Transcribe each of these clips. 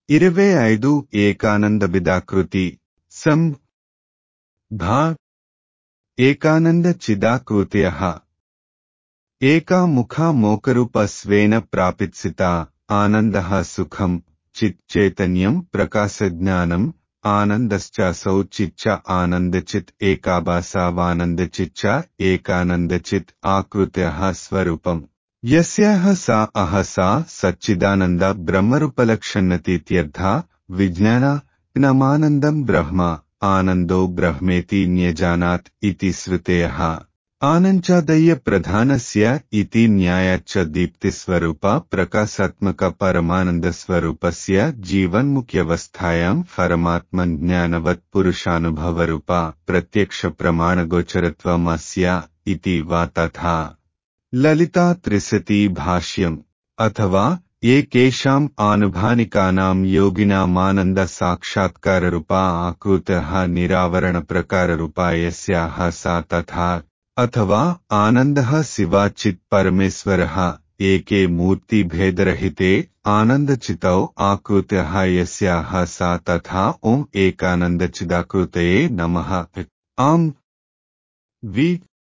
ఇరవై ఐదు ఏకానంద విదాకృతి సం భా ఏకానంద చిదాకృత్య ఏకాముఖా మోకరూపస్వేన ప్రాపిత్సిత ఆనంద సుఖం చిత్ చైతన్యం ప్రకాశజ్ఞానం ఆనందశ్చాసౌ చిచ్చ ఆనందచిత్ ఏకాభాసావానందచిచ్చ ఏకానందచిత్ ఆకృత్య స్వరూపం యస్యాహ సా అహ సా సచ్చిదానంద బ్రహ్మరూపలక్షణతీత్యర్థ విజ్ఞాన జ్ఞమానందం బ్రహ్మ ఆనందో బ్రహ్మేతి న్యజానాత్ ఇతి శ్రుతేయః ఆనంచాదయ్య ప్రధానస్య ఇతి న్యాయాచ్చ దీప్తిస్వరూప ప్రకాశాత్మక పరమానంద స్వరూపస్య జీవన్ముఖ్యవస్థాయాం పరమాత్మ జ్ఞానవత్ పురుషానుభవరూప ప్రత్యక్ష ప్రమాణగోచరత్వమస్య ఇతి వా తథా లలితా త్రిశతి భాష్యం అథవా ఏకేషాం ఆనుభానికానాం యోగినామానంద సాక్షాత్కారరూపా ఆకృత నిరావరణ ప్రకారరూపా యస్యాః సా తథా అథవా ఆనంద శివాచిత్ పరమేశ్వర ఏకే మూర్తిభేదరహితే ఆనందచితౌ ఆకృత యస్యాః సా తథా ఓం ఏకానందచిదాకృతయే నమః ఆం వి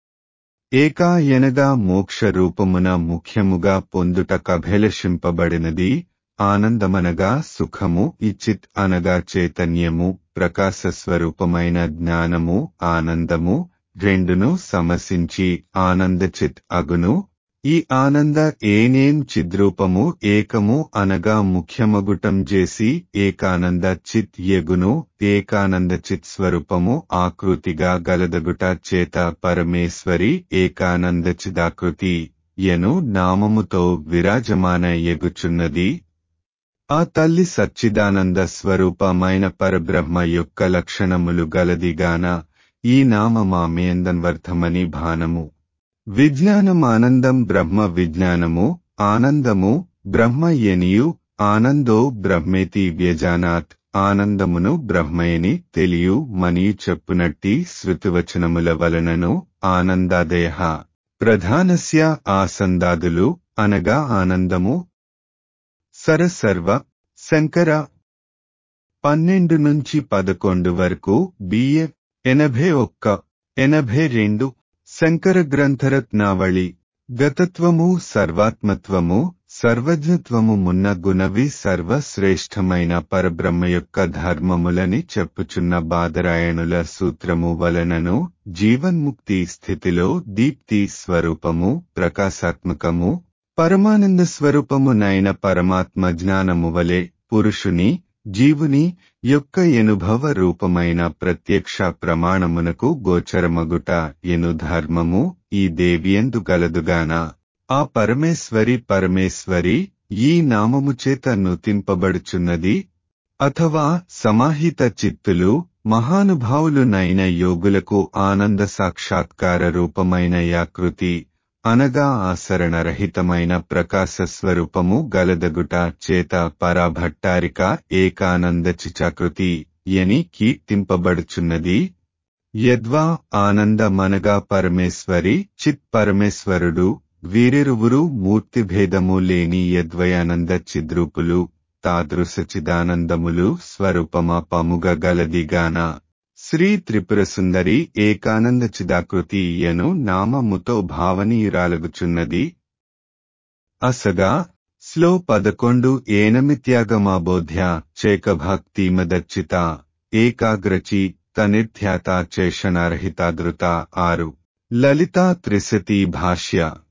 ఏకాయనగా మోక్ష రూపమున ముఖ్యముగా పొందుట కభేలషింపబడినది ఆనందమనగా సుఖము ఇచిత్ అనగా చైతన్యము ప్రకాశ స్వరూపమైన జ్ఞానము ఆనందము రెండును సమసించి ఆనందచిత్ అగును ఈ ఆనంద ఏనేం చిద్రూపము ఏకము అనగా ముఖ్యమగుటం చేసి ఏకానంద చిత్ యగును ఏకానంద చిత్ స్వరూపము ఆకృతిగా గలదగుట చేత పరమేశ్వరి ఏకానంద చిదాకృతి యను నామముతో విరాజమాన ఎగుచున్నది ఆ తల్లి సచ్చిదానంద స్వరూపమైన పరబ్రహ్మ యొక్క లక్షణములు గలదిగాన ఈ నామమామేందన్వర్థమని భానము విజ్ఞానం ఆనందం బ్రహ్మ విజ్ఞానము ఆనందము బ్రహ్మ ఎనియు ఆనందో బ్రహ్మేతి వ్యజానాత్ ఆనందమును బ్రహ్మయని తెలియు మనియు చెప్పునట్టి శృతివచనముల వలనను ఆనందాదయ ప్రధానస్య ఆసందాదులు అనగా ఆనందము సరసర్వ శంకర పన్నెండు నుంచి పదకొండు వరకు బిఏ ఎనభై ఒక్క ఎనభై రెండు శంకర గ్రంథరత్నావళి గతత్వము సర్వాత్మత్వము సర్వజ్ఞత్వము మున్న గుణవి సర్వశ్రేష్టమైన పరబ్రహ్మ యొక్క ధర్మములని చెప్పుచున్న బాదరాయణుల సూత్రము వలనను జీవన్ముక్తి స్థితిలో దీప్తి స్వరూపము ప్రకాశాత్మకము పరమానంద స్వరూపమునైన పరమాత్మ జ్ఞానము వలె పురుషుని జీవుని యొక్క ఎనుభవ రూపమైన ప్రత్యక్ష ప్రమాణమునకు గోచరమగుట ఎను ధర్మము ఈ దేవియందు గలదుగాన ఆ పరమేశ్వరి పరమేశ్వరి ఈ నామము చేత నుతింపబడుచున్నది అథవా సమాహిత చిత్తులు మహానుభావులునైన యోగులకు ఆనంద సాక్షాత్కార రూపమైన యాకృతి అనగా ఆసరణరహితమైన ప్రకాశ స్వరూపము గలదగుట చేత పరాభట్టారిక ఏకానంద చిచాకృతి ఎని కీర్తింపబడుచున్నది యద్వా ఆనందమనగా పరమేశ్వరి చిత్ పరమేశ్వరుడు వీరిరువురు మూర్తిభేదము లేని యద్వయానంద చిద్రూపులు తాదృశచిదానందములు స్వరూపమా పముగ గలదిగాన శ్రీ త్రిపుర సుందరి ఏకానంద చిదాకృతి యను నామముతో భావనీయురాలగుచున్నది అసగా స్లో పదకొండు ఏనమిత్యాగమాబోధ్య చేకభక్తిమదర్చిత ఏకాగ్రచి తనిర్ధ్యాత చేషణారహితాదృత ఆరు లలితా త్రిశతి భాష్య